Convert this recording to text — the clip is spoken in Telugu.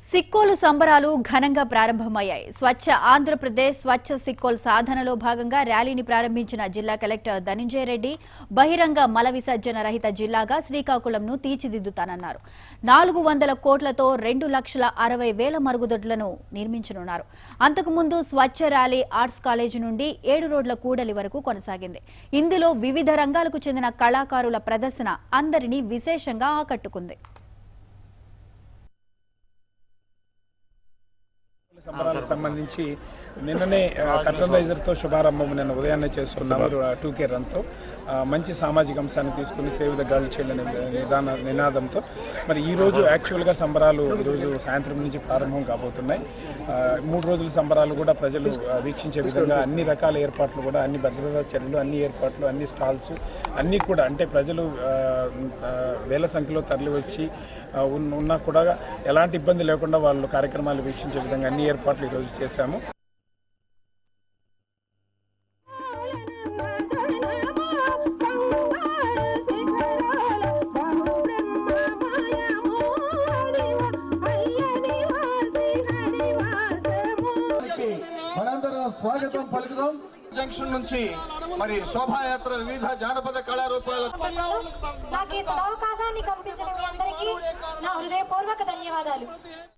సిక్కోలు సంబరాలు ఘనంగా ప్రారంభమయ్యాయి స్వచ్ఛ ఆంధ్రప్రదేశ్ స్వచ్ఛ సిక్కోల్ సాధనలో భాగంగా ర్యాలీని ప్రారంభించిన జిల్లా కలెక్టర్ ధనంజయ రెడ్డి బహిరంగ మల విసర్జన రహిత జిల్లాగా శ్రీకాకుళంను తీర్చిదిద్దుతానన్నారు నాలుగు వందల కోట్లతో రెండు లక్షల అరవై వేల మరుగుదొడ్లను నిర్మించనున్నారు అంతకుముందు స్వచ్ఛ ర్యాలీ ఆర్ట్స్ కాలేజీ నుండి ఏడు రోడ్ల కూడలి వరకు కొనసాగింది ఇందులో వివిధ రంగాలకు చెందిన కళాకారుల ప్రదర్శన అందరినీ విశేషంగా ఆకట్టుకుంది సంబరాలకు సంబంధించి నిన్ననే కర్టన్ రైజర్తో శుభారంభం నిన్న ఉదయాన్నే చేసుకున్నాము టూ కే రన్తో ఆ, మంచి సామాజిక అంశాన్ని తీసుకుని సేవ్ ద గర్ల్ చైల్డ్ అనే నిదాన నినాదంతో మరి ఈ రోజు యాక్చువల్గా సంబరాలు ఈరోజు సాయంత్రం నుంచి ప్రారంభం కాబోతున్నాయి ఆ, మూడు రోజుల సంబరాలు కూడా ప్రజలు ఆ, వీక్షించే విధంగా అన్ని రకాల ఏర్పాట్లు కూడా అన్ని భద్రతా చర్యలు అన్ని ఏర్పాట్లు అన్ని స్టాల్స్ అన్నీ కూడా అంటే ప్రజలు ఆ, ఆ, వేల సంఖ్యలో తరలి వచ్చి ఆ, ఉన్న- ఉన్నా కూడా ఎలాంటి ఇబ్బంది లేకుండా వాళ్ళు కార్యక్రమాలు వీక్షించే విధంగా అన్ని ఏర్పాట్లు ఈరోజు చేశాము మనందరం స్వాగతం పలుకుదాం జంక్షన్ నుంచి మరి శోభాయాత్ర వివిధ జానపద కళారూపాల నాకు ఈ సదవకాశాన్ని కల్పించిన మీ అందరికీ నా హృదయపూర్వక ధన్యవాదాలు